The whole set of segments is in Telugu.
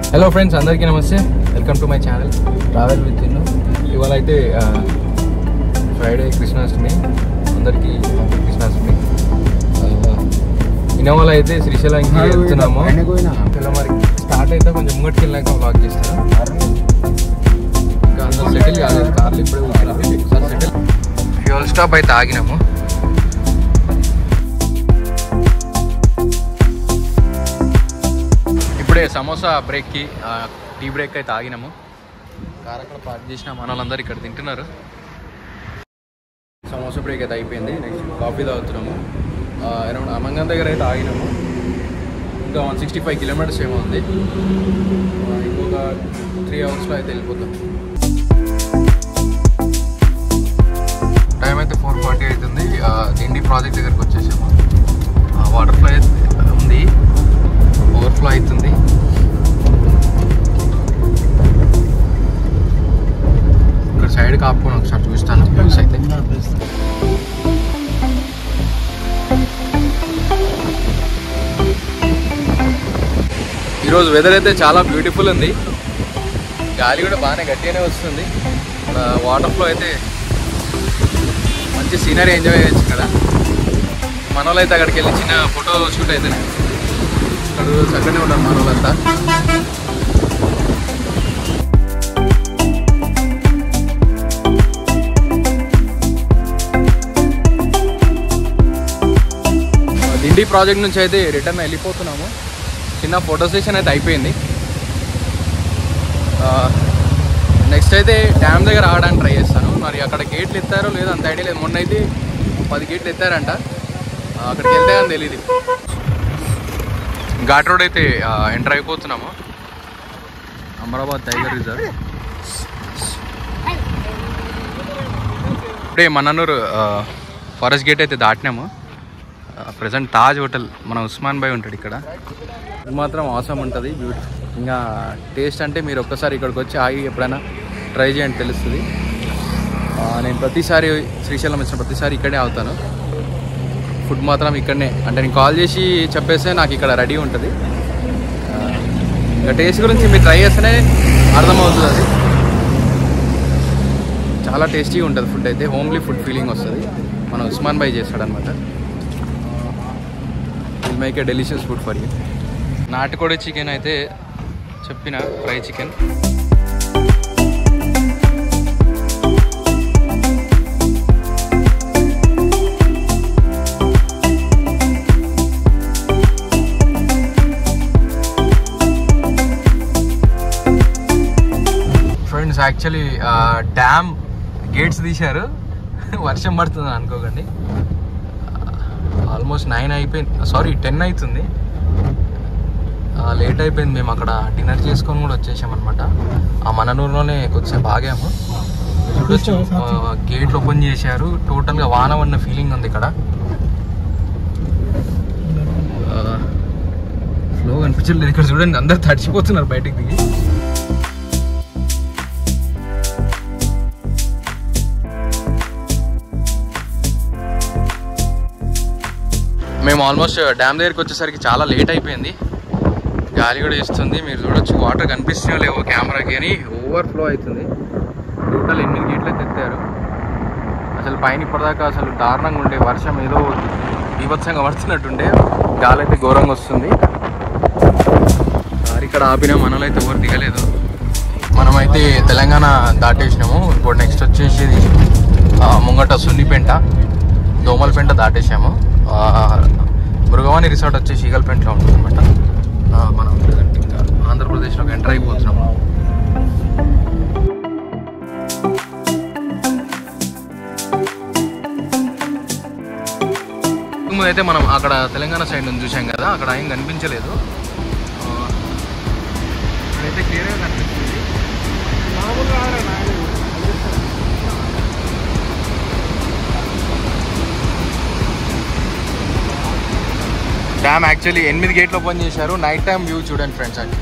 హలో ఫ్రెండ్స్ అందరికీ నమస్తే welcome to my channel travel with Innu ఇవాళ అయితే ఫ్రైడే కృష్ణాష్టమి అందరికీ happy కృష్ణాష్టమి ఇన్నోవాలో అయితే శ్రీశైలంకి వెళ్తున్నాము ఇలా మరి స్టార్ట్ అయితే కొంచెం ముంగటికి వెళ్ళాక బ్లాక్ చేస్తాను ఇంకా అందరూ సెటిల్ కాలేదు కార్లు ఇప్పుడే కూర్చున్నారు ఒకసారి సెటిల్ ఫ్యూల్ స్టాప్ అయితే ఆగినాము ఇప్పుడే సమోసా బ్రేక్కి ఆ, టీ బ్రేక్ అయితే ఆగినాము కార్ అక్కడ పార్క్ చేసిన మన వాళ్ళందరూ ఇక్కడ తింటున్నారు సమోసా బ్రేక్ అయితే అయిపోయింది నెక్స్ట్ కాఫీ తాగుతున్నాము అరౌండ్ అమంగం దగ్గర అయితే ఆగినాము ఇంకా వన్ సిక్స్టీ ఫైవ్ కిలోమీటర్స్ ఏమో ఉంది ఆ, ఇంకొక త్రీ అవర్స్లో అయితే వెళ్ళిపోతాం టైం అయితే ఫోర్ ఫార్టీ అవుతుంది ఆ, దిండి ప్రాజెక్ట్ దగ్గరికి వచ్చేసాము వాటర్ ఫ్లో అయితే ఉంది ఓవర్ఫ్లో అవుతుంది ఇక్కడ సైడ్ కాపుకొని ఒకసారి చూస్తాను వ్యూస్ అయితే ఈరోజు వెదర్ అయితే చాలా బ్యూటిఫుల్ ఉంది గాలి కూడా బాగానే గట్టిగానే వస్తుంది ఇక్కడ వాటర్ ఫ్లో అయితే మంచి సీనరీ ఎంజాయ్ చేయొచ్చు ఇక్కడ మన వాళ్ళు అయితే అక్కడికి వెళ్ళి చిన్న ఫోటో షూట్ అయితే ఇక్కడ చక్కనే ఉన్నారు మన వాళ్ళంతా దిండి ప్రాజెక్ట్ నుంచి అయితే రిటర్న్ వెళ్ళిపోతున్నాము చిన్న ఫోటో సెషన్ అయితే అయిపోయింది నెక్స్ట్ అయితే డ్యామ్ దగ్గర ఆడడానికి ట్రై చేస్తాను మరి అక్కడ గేట్లు ఎత్తారో లేదో అంత ఐడియా లేదు మొన్న అయితే పది గేట్లు ఎత్తారంట ఆ, అక్కడికి వెళ్తే అని తెలియదు ఘాట్ రోడ్ అయితే ఎంటర్ అయిపోతున్నాము అమరాబాద్ టైగర్ రిజర్వ్ ఇప్పుడే మన్ననూరు ఫారెస్ట్ గేట్ అయితే దాటినాము ప్రజెంట్ తాజ్ హోటల్ మన ఉస్మాన్ భాయ్ ఉంటాడు ఇక్కడ ఇది మాత్రం అవసరం ఉంటుంది బ్యూటిఫుల్ ఇంకా టేస్ట్ అంటే మీరు ఒక్కసారి ఇక్కడికి వచ్చి ఆగి ఎప్పుడైనా ట్రై చేయండి తెలుస్తుంది ఆ, నేను ప్రతిసారి శ్రీశైలం వచ్చిన ప్రతిసారి ఇక్కడే అవుతాను ఫుడ్ మాత్రం ఇక్కడనే అంటే నేను కాల్ చేసి చెప్పేస్తే నాకు ఇక్కడ రెడీ ఉంటుంది ఆ, ఇంకా టేస్ట్ గురించి మీరు ట్రై చేస్తేనే అర్థమవుతుంది అది చాలా టేస్టీగా ఉంటుంది ఫుడ్ అయితే హోమ్లీ ఫుడ్ ఫీలింగ్ వస్తుంది మన ఉస్మాన్ భాయ్ చేస్తాడనమాట will make a delicious food for you నాటుకోడి చికెన్ అయితే చెప్పిన fry chicken friends actually dam gates తీశారు వర్షం పడుతుంది అనుకోకండి ఆల్మోస్ట్ నైన్ అయిపోయింది సారీ టెన్ అవుతుంది లేట్ అయిపోయింది మేము అక్కడ డిన్నర్ చేసుకొని కూడా వచ్చేసాం అనమాట ఆ మననూరులోనే కొద్దిసేపు ఆగాము చూడొచ్చు గేట్లు ఓపెన్ చేశారు టోటల్గా వాన ఉన్న ఫీలింగ్ ఉంది ఇక్కడ ఫ్లో కనిపించలేదు ఇక్కడ చూడండి అందరు తడిచిపోతున్నారు బయటికి దిగి మేము ఆల్మోస్ట్ డ్యామ్ దగ్గరికి వచ్చేసరికి చాలా లేట్ అయిపోయింది గాలి కూడా ఇస్తుంది మీరు చూడొచ్చు వాటర్ కనిపిస్తున్నాయో లేవో కెమెరాకి అని ఓవర్ ఫ్లో అవుతుంది టోటల్ ఎనిమిది గేట్లు అయితే ఎత్తారు అసలు పైన ఇప్పటిదాకా అసలు దారుణంగా ఉండే వర్షం ఏదో బీభత్సంగా పడుతున్నట్టుండే గాలి అయితే ఘోరంగా వస్తుంది కారు ఇక్కడ ఆపిన మనలో అయితే ఎవరు దిగలేదు మనమైతే తెలంగాణ దాటేసినాము ఇప్పుడు నెక్స్ట్ వచ్చేసి ఆ, ముంగట సున్నిపెంట దోమలపెంట దాటేసాము ఆ, మృగవాణి రిసార్ట్ వచ్చేసి ఈగల్పెంటలో ఉంటుంది అనమాట మనం present ఇంకా ఆంధ్రప్రదేశ్లోకి ఎంటర్ అయిపోతున్నాము ముందు అయితే మనం అక్కడ తెలంగాణ సైడ్ నుంచి చూసాం కదా అక్కడ ఏం కనిపించలేదు ఆ, ఇక్కడైతే క్లియర్గా కనిపిస్తుంది డ్యామ్ యాక్చువల్లీ ఎనిమిది గేట్లు ఓపెన్ చేశారు నైట్ టైం వ్యూ చూడండి ఫ్రెండ్స్ అది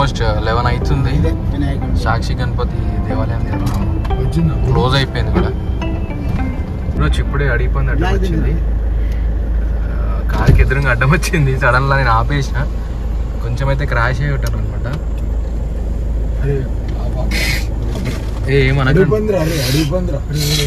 ఆల్మోస్ట్ లెవెన్ అవుతుంది వినాయకుడు సాక్షి గణపతి దేవాలయం దగ్గర వచ్చిందా క్లోజ్ అయిపోయింది కూడా ఇప్పుడు వచ్చి ఇప్పుడే అడిగిపోయింది అడ్డం వచ్చింది ఆ, కార్కి ఎదురుగా అడ్డం వచ్చింది సడన్ లా నేను ఆపేసిన కొంచెం అయితే క్రాష్ అయ్యి ఉంటాను అనమాట అరే ఏ ఏమనకండి అడిగిపోందిరా అరే అడిగిపోందిరా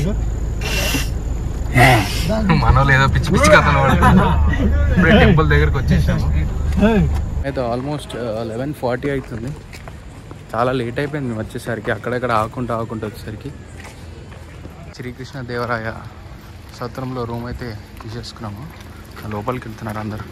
మనోళ్ళు ఏదో పిచ్చి పిచ్చి కథలు పడుతున్నారు ఇప్పుడే టెంపుల్ దగ్గరకు వచ్చేసాము అయితే ఆల్మోస్ట్ లెవెన్ ఫార్టీ అవుతుంది చాలా లేట్ అయిపోయింది మేము వచ్చేసరికి అక్కడక్కడ ఆకుంటూ ఆకుంటూ వచ్చేసరికి శ్రీకృష్ణ దేవరాయ సత్రంలో రూమ్ అయితే తీసేసుకున్నాము లోపలికి వెళ్తున్నారు అందరు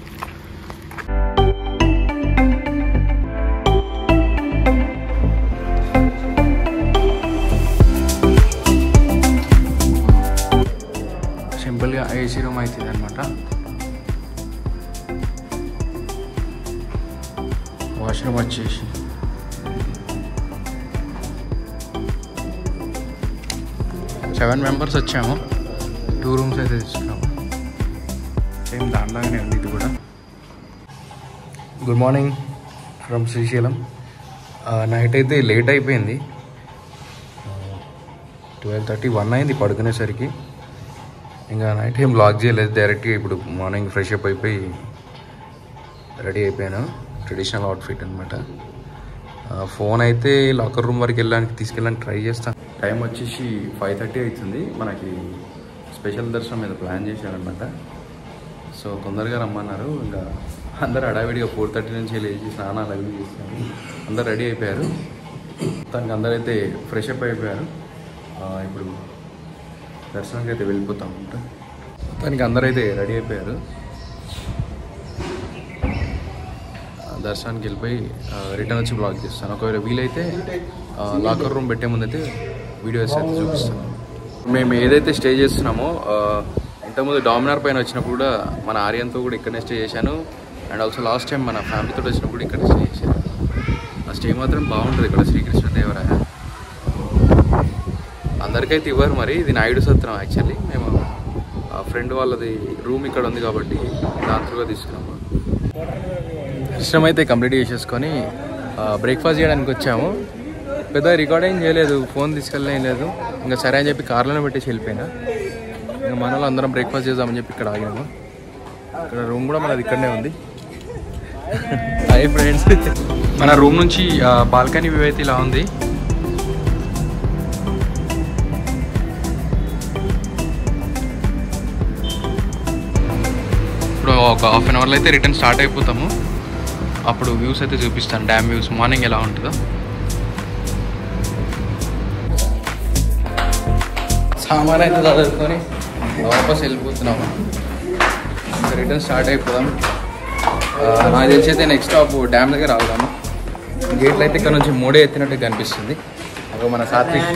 సింపుల్గా ఏసీ రూమ్ అవుతుంది అనమాట వాష్రూమ్ వచ్చేసి సెవెన్ మెంబర్స్ వచ్చాము టూ రూమ్స్ అయితే తీసుకున్నాము సేమ్ దాంట్లోనే ఉంది ఇది కూడా good morning from Srisailam night అయితే లేట్ అయిపోయింది ట్వెల్వ్ థర్టీ వన్ అయింది పడుకునేసరికి ఇంకా నైట్ ఏం లాక్ చేయలేదు డైరెక్ట్గా ఇప్పుడు మార్నింగ్ ఫ్రెష్ అప్ అయిపోయి రెడీ అయిపోయాను ట్రెడిషనల్ అవుట్ఫిట్ అనమాట ఫోన్ అయితే లాకర్ రూమ్ వరకు వెళ్ళడానికి తీసుకెళ్ళడానికి ట్రై చేస్తాను టైం వచ్చేసి ఫైవ్ థర్టీ అవుతుంది మనకి స్పెషల్ దర్శనం మీద ప్లాన్ చేశారనమాట సో తొందరగా రమ్మన్నారు ఇంకా అందరు హడావిడిగా ఫోర్ థర్టీ నుంచి లేచి స్నానాలు అవి చేశారు అందరు రెడీ అయిపోయారు తనకి అందరైతే ఫ్రెష్ అప్ అయిపోయారు ఆ, ఇప్పుడు దర్శనానికి అయితే వెళ్ళిపోతాం అనమాట తనకి అందరైతే రెడీ అయిపోయారు ఆ, దర్శనానికి వెళ్ళిపోయి రిటర్న్ వచ్చి బ్లాగ్ చేస్తాను ఒకవేళ వీలైతే లాకర్ రూమ్ పెట్టే ముందు అయితే వీడియోస్ అయితే చూపిస్తాను మేము ఏదైతే స్టే చేస్తున్నామో ఆ, ఇంతకుముందు డామినార్ పైన వచ్చినప్పుడు కూడా మన ఆర్యంతో కూడా ఇక్కడనే స్టే చేశాను అండ్ ఆల్సో లాస్ట్ టైం మన ఫ్యామిలీతో వచ్చినప్పుడు ఇక్కడే స్టే చేశాను ఆ స్టే మాత్రం బాగుంటుంది ఇక్కడ శ్రీకృష్ణ దేవరాయ అందరికైతే ఇవ్వరు మరి ఇది నాయుడు సత్రం యాక్చువల్లీ మేము ఆ ఫ్రెండ్ వాళ్ళది రూమ్ ఇక్కడ ఉంది కాబట్టి దాని త్రూగా తీసుకున్నాము ఇష్టం అయితే కంప్లీట్ చేసేసుకొని బ్రేక్ఫాస్ట్ చేయడానికి వచ్చాము పెద్ద రికార్డ్ ఏం చేయలేదు ఫోన్ తీసుకెళ్ళేం లేదు ఇంకా సరే అని చెప్పి కార్లోనే పెట్టేసి వెళ్ళిపోయినా ఇంకా మన వాళ్ళు అందరం బ్రేక్ఫాస్ట్ చేద్దామని చెప్పి ఇక్కడ ఆగాము ఇక్కడ రూమ్ కూడా మనది ఇక్కడనే ఉంది హాయ్ ఫ్రెండ్స్ మన రూమ్ నుంచి బాల్కనీ వ్యూ అయితే ఇలా ఉంది ఇప్పుడు ఒక హాఫ్ అన్ అవర్లో అయితే రిటర్న్ స్టార్ట్ అయిపోతాము అప్పుడు వ్యూస్ అయితే చూపిస్తాను డ్యామ్ వ్యూస్ మార్నింగ్ ఎలా ఉంటుందో సామాన్ అయితే చదువుకొని వాపస్ వెళ్ళిపోతున్నాము ఇంకా రిటర్న్ స్టార్ట్ అయిపోదాం ఆ, నాకు తెలిసి అయితే నెక్స్ట్ స్టాప్ డ్యామ్ దగ్గర ఆగుదాము గేట్లు అయితే ఇక్కడ నుంచి మూడే ఎత్తినట్టు కనిపిస్తుంది అక్కడ మన సాత్విక్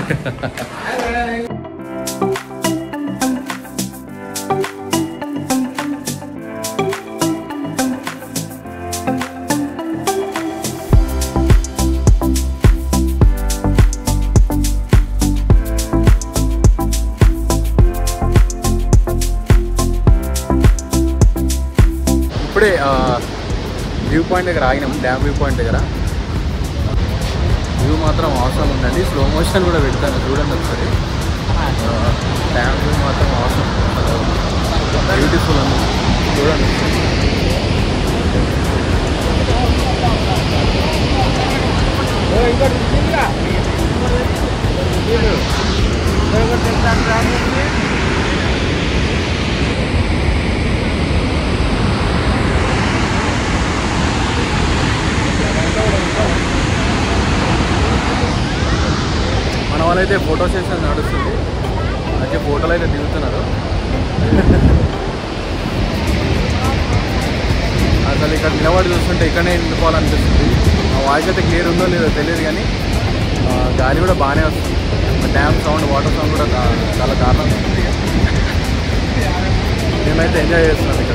ఇప్పుడే వ్యూ పాయింట్ దగ్గర ఆగినాం డ్యామ్ వ్యూ పాయింట్ దగ్గర వ్యూ మాత్రం అవసరం ఉందండి స్లో మోషన్ కూడా పెడతాను చూడండి ఒకసారి డ్యామ్ వ్యూ మాత్రం అవసరం బ్యూటిఫుల్ ఉంది చూడండి మన వాళ్ళైతే ఫోటో సెషన్ నడుస్తుంది అయితే ఫోటోలు అయితే దిగుతున్నారు అసలు ఇక్కడ నిలబడి చూస్తుంటే ఇక్కడనే నిలుకోవాలనిపిస్తుంది ఆ వాయిస్ అయితే క్లియర్ ఉందో లేదో తెలియదు కానీ ఆ, గాలి కూడా బాగానే వస్తుంది డ్యామ్ సౌండ్ వాటర్ సౌండ్ కూడా దా- చాలా దారుణంగా ఉంది మేమైతే ఎంజాయ్ చేస్తున్నాం ఇక్కడ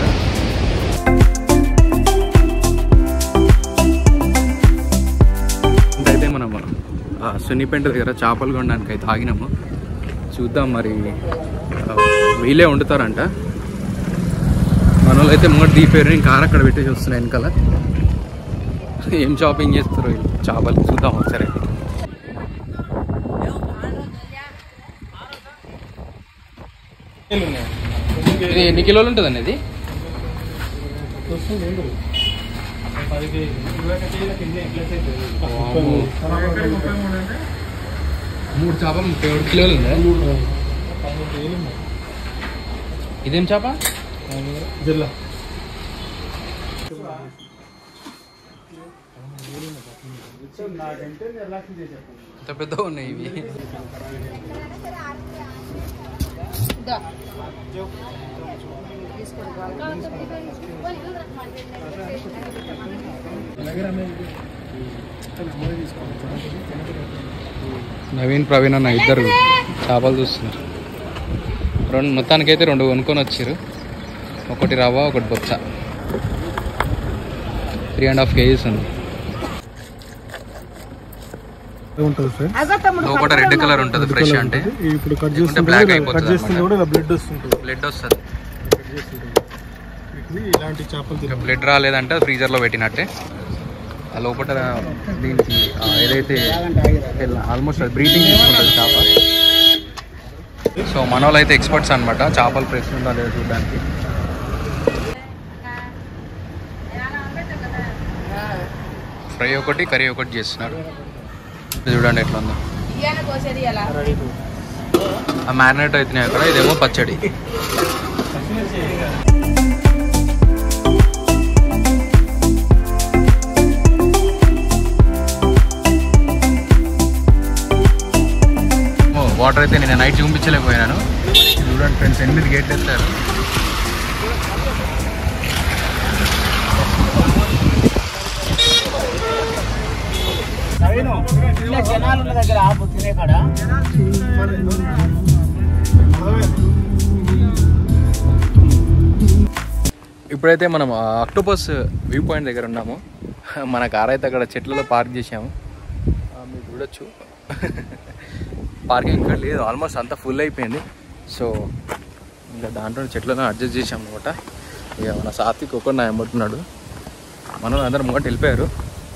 అయితే మనం ఆ, సున్నిపేంట దగ్గర చేపలు కొనడానికి అయితే ఆగినాము చూద్దాం మరి ఆ, వీళ్ళే వండుతారంట మన వాళ్ళు అయితే ముంగట దీపారు నేను కార్ అక్కడ పెట్టేసి వస్తున్నాయి వెనకాల ఏం షాపింగ్ చేస్తారు వీళ్ళు? చేపలు చూద్దాం ఒకసారి ఇది ఎన్ని కిలోలు ఉంటుందండి ఇది వామ్మో. మూడు చేప ముప్పై ఏడు కిలోలు ఉందా ఇదేం చేప జిల్లా ఇంత పెద్దగా ఉన్నాయి ఇవి నవీన్ ప్రవీణ్ అన్న ఇద్దరు చేపలు చూస్తున్నారు రెండు మొత్తానికైతే రెండు కొనుక్కొని వచ్చారు ఒకటి రవ్వ ఒకటి బొచ్చ త్రీ అండ్ హాఫ్ కేజీస్ ఉంది ఉంటుంది సార్ లోపల రెడ్ కలర్ ఉంటుంది ఫ్రెష్ అంటే ఇప్పుడు కట్ లేకుంటే చేస్తుంటే black కూడా- అయిపోతుంది కట్ చేస్తుంటే అన్నమాట. కూడా ఇలా బ్లడ్ వస్తుంటుంది బ్లడ్ వస్తుంది కట్ చేస్తుంటే వీటిని ఇలాంటి చేపలు తినాలి బ్లడ్ రాలేదంటే ఫ్రీజర్లో పెట్టినట్టే ఆ లోపల దీనికి ఆ ఏదైతే ఆల్మోస్ట్ బ్రీతింగ్ తీసుకుంటుంది చేప సో మన వాళ్ళు అయితే ఎక్స్పర్ట్స్ అనమాట చేపలు ఫ్రెష్ ఉందా లేదా చూడడానికి ఫ్రై ఒకటి కర్రీ ఒకటి చేస్తున్నారు ఇది చూడండి ఎట్లా ఉందో ఆ మ్యారినేట్ అవుతున్నాయి అక్కడ ఇదేమో పచ్చడి వాటర్ అయితే నేను నైట్ చూపించలేకపోయినాను చూడండి ఫ్రెండ్స్ ఎనిమిది గేట్లు ఎత్తారు జనాలు ఉన్న దగ్గర ఆపు తినే కాడ ఇప్పుడైతే మనం అక్టోపస్ వ్యూ పాయింట్ దగ్గర ఉన్నాము మన కార్ అయితే అక్కడ చెట్లలో పార్క్ చేసాము ఆ, మీరు చూడొచ్చు పార్కింగ్ ఇక్కడ లేదు ఆల్మోస్ట్ అంతా ఫుల్ అయిపోయింది సో ఇంకా దాంట్లో చెట్లను అడ్జస్ట్ చేసాం అనమాట ఇక మన సాత్విక్ ఒకటి నా ఎంబడుతున్నాడు మనం అందరం ముంగట వెళ్ళిపోయారు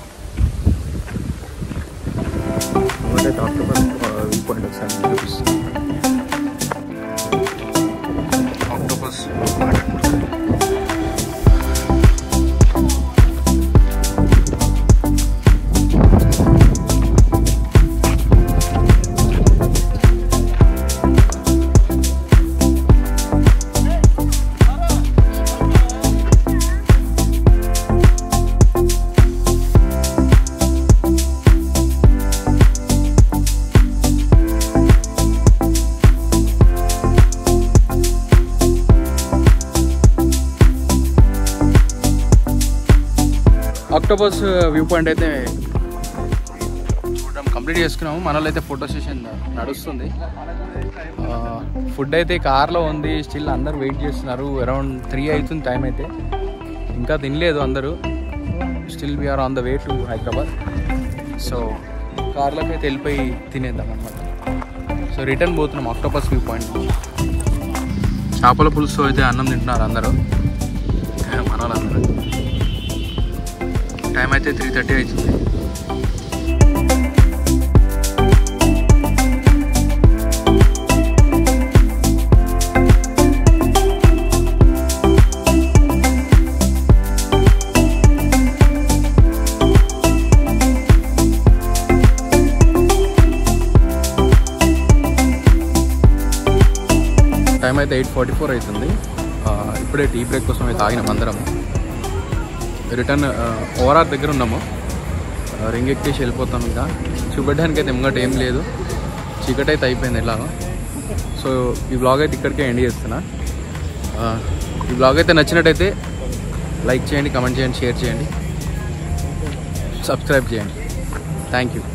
ముంగటైతే అక్టోపస్ వ్యూ పాయింట్ ఒకసారి మీకు చూపిస్తాను అక్టోపస్ ఆక్టోబస్ వ్యూ పాయింట్ అయితే చూడడం కంప్లీట్ చేసుకున్నాము మనలో అయితే ఫోటో సెషన్ నడుస్తుంది ఫుడ్ అయితే కార్లో ఉంది స్టిల్ అందరు వెయిట్ చేస్తున్నారు అరౌండ్ త్రీ అవుతుంది టైం అయితే ఇంకా తినలేదు అందరూ still we are on the way to Hyderabad so కార్లోకి అయితే వెళ్ళిపోయి తినేద్దాం అనమాట సో రిటర్న్ పోతున్నాం ఆక్టోపస్ వ్యూ పాయింట్ చేపల పులుసు అయితే అన్నం తింటున్నారు అందరూ మన వాళ్ళందరూ టైం అయితే త్రీ థర్టీ అవుతుంది టైం అయితే ఎయిట్ ఫార్టీ ఫోర్ అవుతుంది ఆ, ఇప్పుడే టీ బ్రేక్ కోసం అయితే ఆగినాం అందరము రిటర్న్ ఓవరార్ దగ్గర ఉన్నాము ఆ, రింగ్ ఎక్కేసి వెళ్ళిపోతాం ఇంకా చూపెట్టడానికి అయితే ముంగట ఏం లేదు చీకటి అయితే అయిపోయింది ఎలాగో సో ఈ బ్లాగ్ అయితే ఇక్కడికే ఎండ్ చేస్తున్నా ఆ, ఈ బ్లాగ్ అయితే నచ్చినట్టయితే లైక్ చేయండి కమెంట్ చేయండి షేర్ చేయండి సబ్స్క్రైబ్ చేయండి థ్యాంక్ యూ